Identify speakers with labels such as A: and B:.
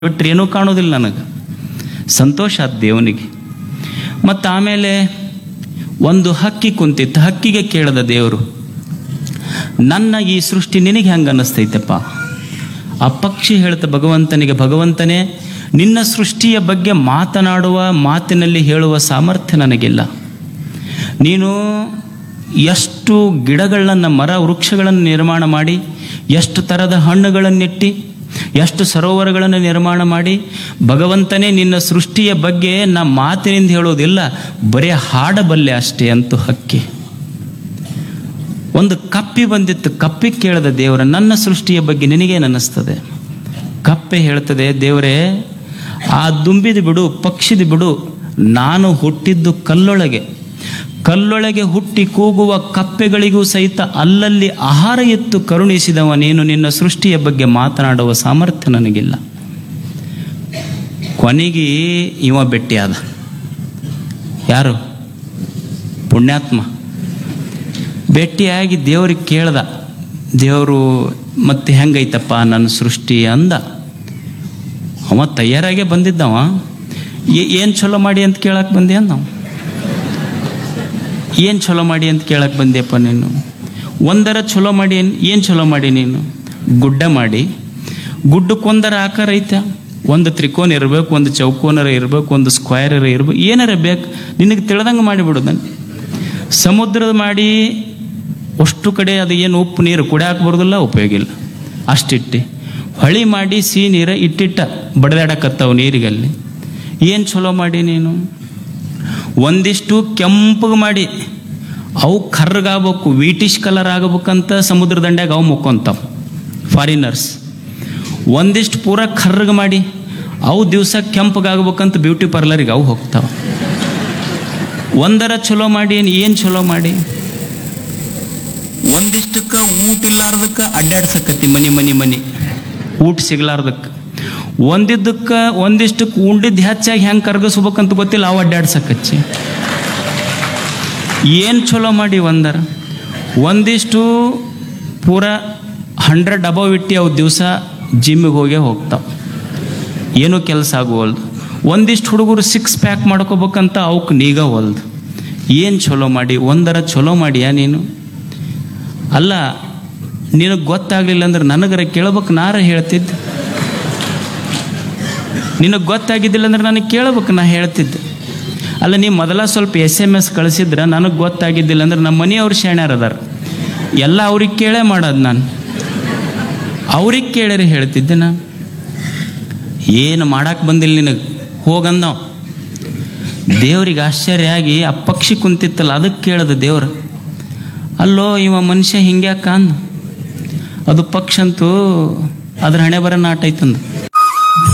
A: ಬಿಟ್ರೆ ಏನೂ ಕಾಣೋದಿಲ್ಲ ನನಗೆ ಸಂತೋಷ ಆದ ದೇವನಿಗೆ ಮತ್ತು ಆಮೇಲೆ ಒಂದು ಹಕ್ಕಿ ಕುಂತಿತ್ತು ಹಕ್ಕಿಗೆ ಕೇಳದ ದೇವರು ನನ್ನ ಈ ಸೃಷ್ಟಿ ನಿನಗೆ ಹೆಂಗೆ ಅನ್ನಿಸ್ತೈತಪ್ಪ ಆ ಪಕ್ಷಿ ಹೇಳ್ತ ಭಗವಂತನಿಗೆ ಭಗವಂತನೇ ನಿನ್ನ ಸೃಷ್ಟಿಯ ಬಗ್ಗೆ ಮಾತನಾಡುವ ಮಾತಿನಲ್ಲಿ ಹೇಳುವ ಸಾಮರ್ಥ್ಯ ನನಗಿಲ್ಲ ನೀನು ಎಷ್ಟು ಗಿಡಗಳನ್ನು ಮರ ವೃಕ್ಷಗಳನ್ನು ನಿರ್ಮಾಣ ಮಾಡಿ ಎಷ್ಟು ಥರದ ಹಣ್ಣುಗಳನ್ನಿಟ್ಟು ಎಷ್ಟು ಸರೋವರಗಳನ್ನು ನಿರ್ಮಾಣ ಮಾಡಿ ಭಗವಂತನೇ ನಿನ್ನ ಸೃಷ್ಟಿಯ ಬಗ್ಗೆ ನಾ ಮಾತಿನಿಂದ ಹೇಳೋದಿಲ್ಲ ಬರೀ ಹಾಡಬಲ್ಲೆ ಅಷ್ಟೇ ಅಂತೂ ಹಕ್ಕಿ ಒಂದು ಕಪ್ಪಿ ಬಂದಿತ್ತು ಕಪ್ಪಿ ಕೇಳದ ದೇವರ ನನ್ನ ಸೃಷ್ಟಿಯ ಬಗ್ಗೆ ನಿನಗೇನು ಅನ್ನಿಸ್ತದೆ ಕಪ್ಪೆ ಹೇಳ್ತದೆ ದೇವರೇ ಆ ದುಂಬಿದ ಬಿಡು ಪಕ್ಷಿದ ಬಿಡು ನಾನು ಹುಟ್ಟಿದ್ದು ಕಲ್ಲೊಳಗೆ ಕಲ್ಲೊಳಗೆ ಹುಟ್ಟಿ ಕೂಗುವ ಕಪ್ಪೆಗಳಿಗೂ ಸಹಿತ ಅಲ್ಲಲ್ಲಿ ಆಹಾರ ಎತ್ತು ಕರುಣಿಸಿದವ ನೀನು ನಿನ್ನ ಸೃಷ್ಟಿಯ ಬಗ್ಗೆ ಮಾತನಾಡುವ ಸಾಮರ್ಥ್ಯ ನನಗಿಲ್ಲ ಕೊನೆಗೆ ಇವ ಭೇಟಿಯಾದ ಯಾರು ಪುಣ್ಯಾತ್ಮ ಭೇಟಿಯಾಗಿ ದೇವ್ರಿಗೆ ಕೇಳ್ದ ದೇವರು ಮತ್ತೆ ಹೆಂಗೈತಪ್ಪ ನನ್ನ ಸೃಷ್ಟಿ ಅಂದ ಅವ ತಯಾರಾಗೇ ಬಂದಿದ್ದವ ಏನು ಚಲೋ ಮಾಡಿ ಅಂತ ಕೇಳಕ್ಕೆ ಬಂದೆ ಅಂದ ನಾವು ಏನು ಚಲೋ ಮಾಡಿ ಅಂತ ಕೇಳಕ್ಕೆ ಬಂದೆಪ್ಪ ನೀನು ಒಂದರ ಚಲೋ ಮಾಡಿ ಏನು ಚಲೋ ಮಾಡಿ ನೀನು ಗುಡ್ಡ ಮಾಡಿ ಗುಡ್ಡಕ್ಕೊಂದರ ಆಕಾರ ಐತೆ ಒಂದು ತ್ರಿಕೋನ ಇರಬೇಕು ಒಂದು ಚೌಕೋನರ ಇರಬೇಕು ಒಂದು ಸ್ಕ್ವೈರರ ಇರ್ಬೇಕು ಏನಾರ ಬೇಕು ನಿನಗೆ ತಿಳಿದಂಗೆ ಮಾಡಿಬಿಡು ನಾನು ಸಮುದ್ರದ ಮಾಡಿ ಅಷ್ಟು ಕಡೆ ಅದು ಏನು ಉಪ್ಪು ನೀರು ಕುಡಿಯಾಕೆ ಬರೋದಿಲ್ಲ ಉಪಯೋಗ ಇಲ್ಲ ಅಷ್ಟಿಟ್ಟು ಹೊಳಿ ಮಾಡಿ ಸಿಹಿ ನೀರು ಇಟ್ಟಿಟ್ಟ ಬಡದಾಡಕತ್ತಾವ ನೀರಿಗಲ್ಲಿ ಏನು ಚಲೋ ಮಾಡಿ ನೀನು ಒಂದಿಷ್ಟು ಕೆಂಪಗೆ ಮಾಡಿ ಅವು ಕರ್ರಗಾಗಬೇಕು ವೀಟಿಶ್ ಕಲರ್ ಆಗಬೇಕಂತ ಸಮುದ್ರ ದಂಡ್ಯಾಗ ಅವು ಮುಕ್ಕೊಂತಾವ ಫಾರಿನರ್ಸ್ ಒಂದಿಷ್ಟು ಪೂರ ಕರ್ರಗೆ ಮಾಡಿ ಅವು ದಿವಸ ಕೆಂಪಗಾಗ್ಬೇಕಂತ ಬ್ಯೂಟಿ ಪಾರ್ಲರಿಗೆ ಅವು ಹೋಗ್ತಾವ ಒಂದರ ಚಲೋ ಮಾಡಿ ಏನು ಚಲೋ ಮಾಡಿ ಒಂದಿಷ್ಟಕ್ಕೆ ಊಟ ಇಲ್ಲಾರ್ದಕ್ಕೆ ಅಡ್ಡಾಡ್ಸಕತ್ತಿ ಮನಿ ಮನಿ ಮನಿ ಊಟ ಸಿಗ್ಲಾರ್ದಕ್ಕೆ ಒಂದಿದ್ದಕ್ಕೆ ಒಂದಿಷ್ಟಕ್ಕೆ ಉಂಡಿದ್ದು ಹೆಚ್ಚಾಗಿ ಹೆಂಗೆ ಕರ್ಗಿಸ್ಬೇಕಂತ ಗೊತ್ತಿಲ್ಲ ಅವು ಅಡ್ಡಾಡ್ಸಕಚ್ಚಿ ಏನು ಚಲೋ ಮಾಡಿ ಒಂದರ ಒಂದಿಷ್ಟು ಪೂರ ಹಂಡ್ರೆಡ್ ಅಬವ್ ಇಟ್ಟು ಅವು ದಿವಸ ಜಿಮ್ಮಿಗೆ ಹೋಗೇ ಹೋಗ್ತಾವೆ ಏನೂ ಕೆಲಸ ಆಗುವಲ್ದು ಒಂದಿಷ್ಟು ಹುಡುಗರು ಸಿಕ್ಸ್ ಪ್ಯಾಕ್ ಮಾಡ್ಕೋಬೇಕಂತ ಅವಕ್ಕೆ ನೀಗ ಹೊಲ್ದು ಏನು ಚಲೋ ಮಾಡಿ ಒಂದರ ಚಲೋ ಮಾಡಿಯಾ ನೀನು ಅಲ್ಲ ನಿನಗೆ ಗೊತ್ತಾಗಲಿಲ್ಲ ಅಂದ್ರೆ ನನಗರ ಕೇಳ್ಬೇಕು ನಾರ ಹೇಳ್ತಿದ್ದೆ ನಿನಗೆ ಗೊತ್ತಾಗಿದ್ದಿಲ್ಲ ಅಂದ್ರೆ ನನಗೆ ಕೇಳ್ಬೇಕು ನಾ ಹೇಳ್ತಿದ್ದೆ ಅಲ್ಲ ನೀವು ಮೊದಲ ಸ್ವಲ್ಪ ಎಸ್ ಎಮ್ ಎಸ್ ಕಳಿಸಿದ್ರೆ ನನಗೆ ಗೊತ್ತಾಗಿದ್ದಿಲ್ಲ ಅಂದ್ರೆ ನಮ್ಮ ಮನೆಯವ್ರು ಶಾಣ್ಯಾರ ಅದಾರ ಎಲ್ಲ ಅವ್ರಿಗೆ ಕೇಳೇ ಮಾಡೋದು ನಾನು ಅವ್ರಿಗೆ ಕೇಳ್ಯಾರ ಹೇಳ್ತಿದ್ದೆ ನಾನು ಏನು ಮಾಡಕ್ಕೆ ಬಂದಿಲ್ಲ ನಿನಗೆ ಹೋಗಂದವ ದೇವ್ರಿಗೆ ಆಶ್ಚರ್ಯ ಆಗಿ ಆ ಪಕ್ಷಿ ಕುಂತಿತ್ತಲ್ಲ ಅದಕ್ಕೆ ಕೇಳದ ದೇವ್ರು ಅಲ್ಲೋ ಇವ ಮನುಷ್ಯ ಹಿಂಗ್ಯಾಕ ಅಂದ ಅದು ಪಕ್ಷ ಅಂತೂ ಅದ್ರ ಹಣೆ ಬರ ನಾಟ ಐತಂದು